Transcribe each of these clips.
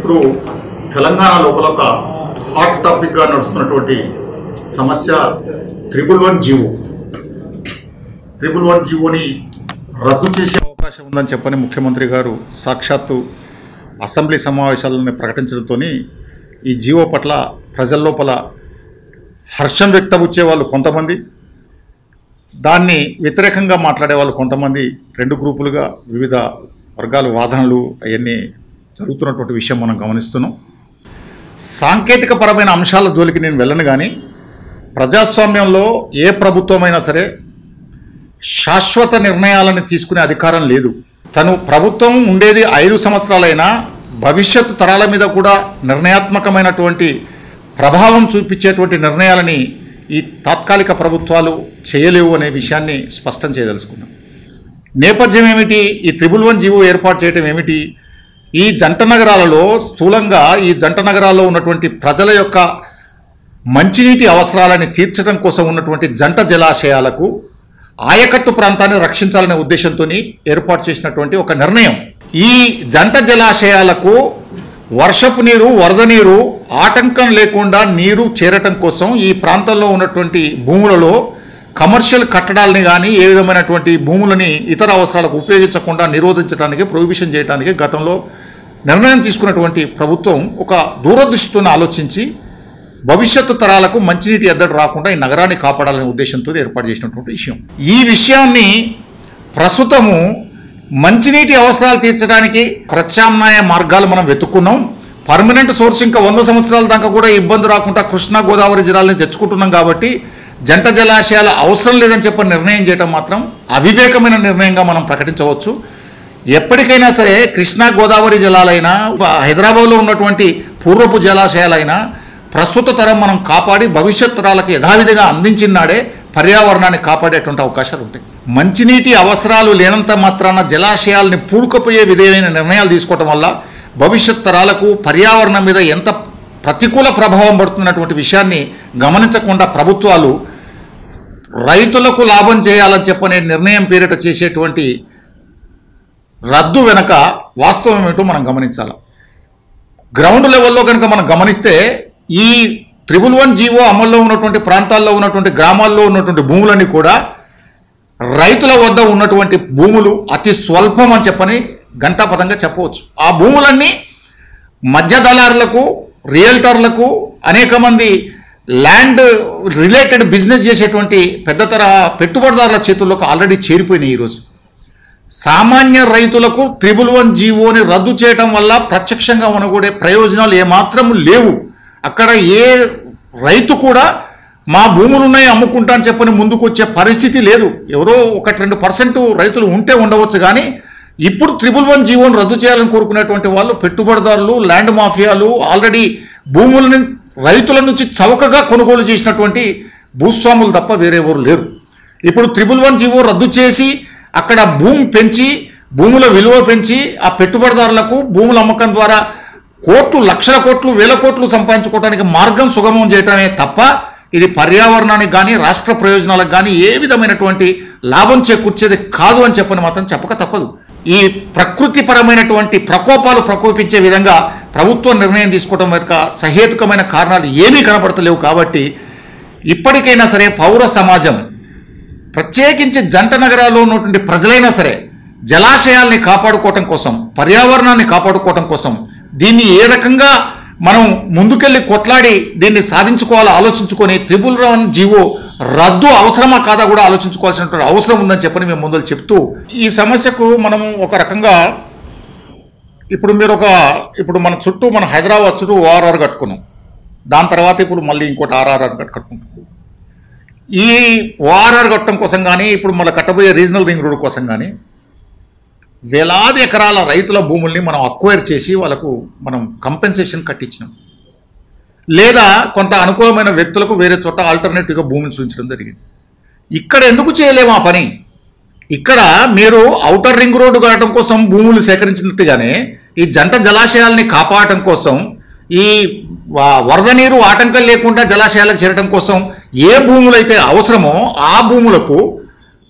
ఇప్పుడు తెలంగాణ లోపల ఒక హాట్ టాపిక్గా నడుస్తున్నటువంటి సమస్య triple one GO triple one జీవోని రద్దు చేసే అవకాశం ఉందని చెప్పని ముఖ్యమంత్రి గారు సాక్షాత్తు అసెంబ్లీ సమావేశాలను ప్రకటించడంతో ఈ జీవో పట్ల ప్రజల లోపల హర్షం వ్యక్తపుచ్చే వాళ్ళు కొంతమంది దాన్ని వ్యతిరేకంగా మాట్లాడే వాళ్ళు కొంతమంది రెండు గ్రూపులుగా వివిధ వర్గాల వాదనలు అవన్నీ జరుగుతున్నటువంటి విషయం మనం గమనిస్తున్నాం సాంకేతిక పరమైన అంశాల జోలికి నేను వెళ్ళను కానీ ప్రజాస్వామ్యంలో ఏ ప్రభుత్వమైనా సరే శాశ్వత నిర్ణయాలను తీసుకునే అధికారం లేదు తను ప్రభుత్వం ఉండేది ఐదు సంవత్సరాలైనా భవిష్యత్తు తరాల మీద కూడా నిర్ణయాత్మకమైనటువంటి ప్రభావం చూపించేటువంటి నిర్ణయాలని ఈ తాత్కాలిక ప్రభుత్వాలు చేయలేవు అనే విషయాన్ని స్పష్టం చేయదలుచుకున్నాం నేపథ్యం ఏమిటి ఈ త్రిబుల్ వన్ జీవో ఏర్పాటు చేయడం ఏమిటి ఈ జంట నగరాలలో స్థూలంగా ఈ జంట నగరాల్లో ఉన్నటువంటి ప్రజల యొక్క మంచినీటి అవసరాలని తీర్చడం కోసం ఉన్నటువంటి జంట జలాశయాలకు ఆయకట్టు ప్రాంతాన్ని రక్షించాలనే ఉద్దేశంతో ఏర్పాటు చేసినటువంటి ఒక నిర్ణయం ఈ జంట జలాశయాలకు వర్షపు నీరు వరద నీరు ఆటంకం లేకుండా నీరు చేరటం కోసం ఈ ప్రాంతంలో ఉన్నటువంటి భూములలో కమర్షియల్ కట్టడాలని కానీ ఏ విధమైనటువంటి భూములని ఇతర అవసరాలకు ఉపయోగించకుండా నిరోధించడానికి ప్రొహిబిషన్ చేయడానికి గతంలో నిర్ణయం తీసుకున్నటువంటి ప్రభుత్వం ఒక దూరదృష్టితో ఆలోచించి భవిష్యత్తు తరాలకు మంచినీటి ఎద్దడి రాకుండా ఈ నగరాన్ని కాపాడాలనే ఉద్దేశంతో ఏర్పాటు చేసినటువంటి విషయం ఈ విషయాన్ని ప్రస్తుతము మంచినీటి అవసరాలు తీర్చడానికి ప్రత్యామ్నాయ మార్గాలు మనం వెతుక్కున్నాం పర్మనెంట్ సోర్స్ ఇంకా వంద సంవత్సరాల దాకా కూడా ఇబ్బంది రాకుండా కృష్ణా గోదావరి జిల్లాలని తెచ్చుకుంటున్నాం కాబట్టి జంట జలాశయాల అవసరం లేదని చెప్పి నిర్ణయం చేయడం మాత్రం అవివేకమైన నిర్ణయంగా మనం ప్రకటించవచ్చు ఎప్పటికైనా సరే కృష్ణా గోదావరి జలాలైనా హైదరాబాద్లో ఉన్నటువంటి పూర్వపు జలాశయాలైనా ప్రస్తుత తరం మనం కాపాడి భవిష్యత్ తరాలకు యథావిధిగా అందించిన నాడే పర్యావరణాన్ని కాపాడేటువంటి అవకాశాలు ఉంటాయి మంచినీటి అవసరాలు లేనంత మాత్రాన జలాశయాల్ని పూడుకపోయే విధమైన నిర్ణయాలు తీసుకోవటం వల్ల భవిష్యత్ తరాలకు పర్యావరణం మీద ఎంత ప్రతికూల ప్రభావం పడుతున్నటువంటి విషయాన్ని గమనించకుండా ప్రభుత్వాలు రైతులకు లాభం చేయాలని చెప్పనే నిర్ణయం పేరిట చేసేటువంటి రద్దు వెనక వాస్తవం ఏమిటో మనం గమనించాలి గ్రౌండ్ లెవెల్లో కనుక మనం గమనిస్తే ఈ త్రిబుల్ వన్ జీవో అమల్లో ఉన్నటువంటి ప్రాంతాల్లో ఉన్నటువంటి గ్రామాల్లో ఉన్నటువంటి భూములన్నీ కూడా రైతుల వద్ద ఉన్నటువంటి భూములు అతి స్వల్పం అని చెప్పని గంటాపదంగా చెప్పవచ్చు ఆ భూములన్నీ మధ్య దళారులకు రియల్టర్లకు అనేక మంది ల్యాండ్ రిలేటెడ్ బిజినెస్ చేసేటువంటి పెద్ద తరహా పెట్టుబడిదారుల చేతుల్లోకి ఆల్రెడీ చేరిపోయినాయి ఈరోజు సామాన్య రైతులకు త్రిబుల్ వన్ జీవోని రద్దు చేయడం వల్ల ప్రత్యక్షంగా ఉనగూడే ప్రయోజనాలు ఏమాత్రం లేవు అక్కడ ఏ రైతు కూడా మా భూములు ఉన్నాయి అమ్ముకుంటా అని చెప్పని ముందుకు వచ్చే పరిస్థితి లేదు ఎవరో ఒకటి రెండు పర్సెంట్ రైతులు ఉంటే ఉండవచ్చు కానీ ఇప్పుడు త్రిబుల్ వన్ జీవోని రద్దు చేయాలని కోరుకునేటువంటి వాళ్ళు పెట్టుబడిదారులు ల్యాండ్ మాఫియాలు ఆల్రెడీ భూములని రైతుల నుంచి చౌకగా కొనుగోలు చేసినటువంటి భూస్వాములు తప్ప వేరే ఎవరు లేరు ఇప్పుడు త్రిబుల్ వన్ జీవో రద్దు చేసి అక్కడ భూమి పెంచి భూముల విలువ పెంచి ఆ పెట్టుబడిదారులకు భూముల అమ్మకం ద్వారా కోట్లు లక్షల కోట్లు వేల కోట్లు సంపాదించుకోవడానికి మార్గం సుగమం చేయటమే తప్ప ఇది పర్యావరణానికి కానీ రాష్ట్ర ప్రయోజనాలకు కానీ ఏ విధమైనటువంటి లాభం చేకూర్చేది కాదు అని చెప్పని మాత్రం చెప్పక తప్పదు ఈ ప్రకృతిపరమైనటువంటి ప్రకోపాలు ప్రకోపించే విధంగా ప్రభుత్వం నిర్ణయం తీసుకోవడం వెనుక సహేతుకమైన కారణాలు ఏమీ కనబడతలేవు కాబట్టి ఇప్పటికైనా సరే పౌర సమాజం ప్రత్యేకించి జంట నగరాల్లో ఉన్నటువంటి ప్రజలైనా సరే జలాశయాల్ని కాపాడుకోవటం కోసం పర్యావరణాన్ని కాపాడుకోవటం కోసం దీన్ని ఏ రకంగా మనం ముందుకెళ్ళి కొట్లాడి దీన్ని సాధించుకోవాలో ఆలోచించుకొని త్రిపుల్ వన్ జీవో రద్దు అవసరమా కాదా కూడా ఆలోచించుకోవాల్సినటువంటి అవసరం ఉందని చెప్పని మేము ముందు చెప్తూ ఈ సమస్యకు మనం ఒక రకంగా ఇప్పుడు మీరు ఒక ఇప్పుడు మన చుట్టూ మన హైదరాబాద్ చుట్టూ ఓఆర్ఆర్ కట్టుకున్నాం దాని తర్వాత ఇప్పుడు మళ్ళీ ఇంకోటి ఆర్ఆర్ఆర్ కట్టుకుంటున్నాం ఈ ఓఆర్ఆర్ కట్టడం కోసం కానీ ఇప్పుడు మళ్ళీ కట్టబోయే రీజనల్ రింగ్ రోడ్ కోసం కానీ వేలాది ఎకరాల రైతుల భూముల్ని మనం అక్వైర్ చేసి వాళ్ళకు మనం కంపెన్సేషన్ కట్టించినాం లేదా కొంత అనుకూలమైన వ్యక్తులకు వేరే చోట ఆల్టర్నేటివ్గా భూమిని చూపించడం జరిగింది ఇక్కడ ఎందుకు చేయలేము ఆ పని ఇక్కడ మీరు ఔటర్ రింగ్ రోడ్డు కట్టడం కోసం భూములు సేకరించినట్టుగానే ఈ జంట జలాశయాల్ని కాపాడటం కోసం ఈ వ- వరద నీరు ఆటంకం లేకుండా జలాశయాలకు చేరడం కోసం ఏ భూములు అయితే అవసరమో ఆ భూములకు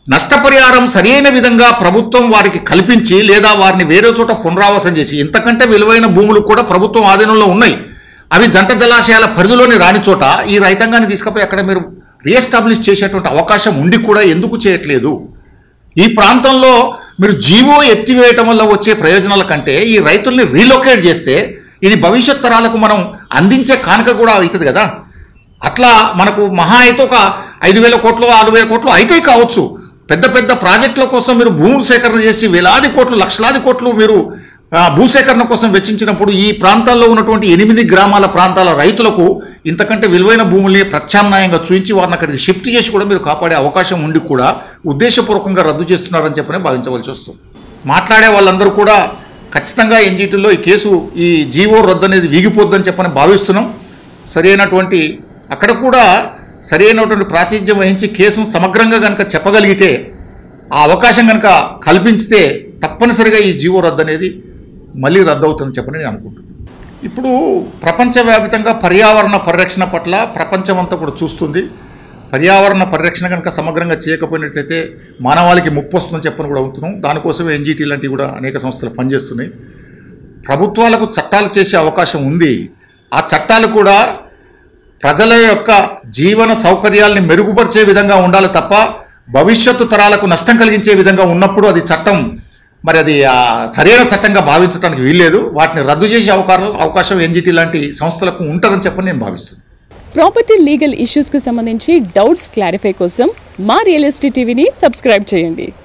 నష్టపరిహారం సరైన విధంగా ప్రభుత్వం వారికి కల్పించి లేదా వారిని వేరే చోట పునరావాసం చేసి ఇంతకంటే విలువైన భూములు కూడా ప్రభుత్వం ఆధీనంలో ఉన్నాయి అవి జంట జలాశయాల పరిధిలోని రాని చోట ఈ రైతాంగాన్ని తీసుకుపోయి అక్కడ మీరు రీఎస్టాబ్లిష్ చేసేటువంటి అవకాశం ఉండి కూడా ఎందుకు చేయట్లేదు ఈ ప్రాంతంలో మీరు జీవో ఎత్తివేయటం వల్ల వచ్చే ప్రయోజనాల కంటే ఈ రైతుల్ని రీలొకేట్ చేస్తే ఇది భవిష్యత్ తరాలకు మనం అందించే కానుక కూడా అవుతుంది కదా అట్లా మనకు మహా అయితే ఒక ఐదు వేల కోట్లు ఆరు వేల కోట్లు అయితే కావచ్చు పెద్ద పెద్ద ప్రాజెక్టుల కోసం మీరు భూములు సేకరణ చేసి వేలాది కోట్లు లక్షలాది కోట్లు మీరు ఆ, భూసేకరణ కోసం వెచ్చించినప్పుడు ఈ ప్రాంతాల్లో ఉన్నటువంటి ఎనిమిది గ్రామాల ప్రాంతాల రైతులకు ఇంతకంటే విలువైన భూముల్ని ప్రత్యామ్నాయంగా చూపించి వారిని అక్కడికి షిఫ్ట్ చేసి కూడా మీరు కాపాడే అవకాశం ఉండి కూడా ఉద్దేశపూర్వకంగా రద్దు చేస్తున్నారని చెప్పని భావించవలసి వస్తుంది మాట్లాడే వాళ్ళందరూ కూడా ఖచ్చితంగా ఎన్జిటీలో ఈ కేసు ఈ జీవో రద్దు అనేది వీగిపోద్దని చెప్పని భావిస్తున్నాం సరైనటువంటి అక్కడ కూడా సరైనటువంటి ప్రాతినిధ్యం వహించి కేసును సమగ్రంగా కనుక చెప్పగలిగితే ఆ అవకాశం కనుక కల్పించితే తప్పనిసరిగా ఈ జీవో రద్దు అనేది మళ్ళీ రద్దు అవుతుందని చెప్పని నేను అనుకుంటున్నాను ఇప్పుడు ప్రపంచవ్యాప్తంగా పర్యావరణ పరిరక్షణ పట్ల ప్రపంచమంతా కూడా చూస్తుంది పర్యావరణ పరిరక్షణ కనుక సమగ్రంగా చేయకపోయినట్లయితే మానవాళికి ముప్పు వస్తుందని చెప్పని కూడా ఉంటున్నాం దానికోసమే ఎన్జిటి లాంటివి కూడా అనేక సంస్థలు పనిచేస్తున్నాయి ప్రభుత్వాలకు చట్టాలు చేసే అవకాశం ఉంది ఆ చట్టాలు కూడా ప్రజల యొక్క జీవన సౌకర్యాల్ని మెరుగుపరిచే విధంగా ఉండాలి తప్ప భవిష్యత్తు తరాలకు నష్టం కలిగించే విధంగా ఉన్నప్పుడు అది చట్టం మరి అది ఆ, సరైన చట్టంగా భావించడానికి వీల్లేదు వాటిని రద్దు చేసే అవకాశం అవకాశం ఎన్జిటి లాంటి సంస్థలకు ఉంటుందని చెప్పని నేను భావిస్తున్నాను ప్రాపర్టీ లీగల్ ఇష్యూస్కి సంబంధించి డౌట్స్ క్లారిఫై కోసం మా రియల్ ఎస్టీ టీవీని సబ్స్క్రైబ్ చేయండి